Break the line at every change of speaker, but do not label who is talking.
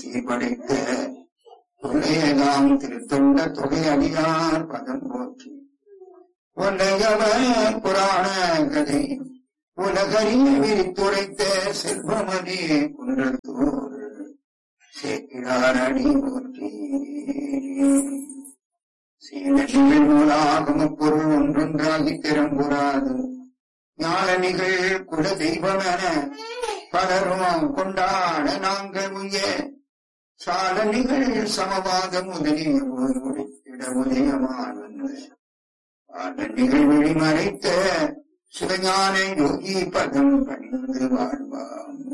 சீர்படைத்த தொல்லையதாம் திருத்தொண்ட தொகை அடியார் பதம் போற்றி ஒன்றையவர் புராண கதை உலகறிய விரித்துரைத்த செல்வமணி குன்றத்தோர் சேர்க்கிறாரடி போற்றி சீனடிகள் நூலாகம பொருள் ஒன்றொன்றாகி திறம்புறாது ஞானனிகள் குல தெய்வமென பலரும் கொண்டாட நாங்கள் உய சாலனிகள் சமவாத முதலிய இட உதயமான நிகழ்வழி மறைத்த சிவஞான யோகி பதம் பணிந்து வாழ்வாம்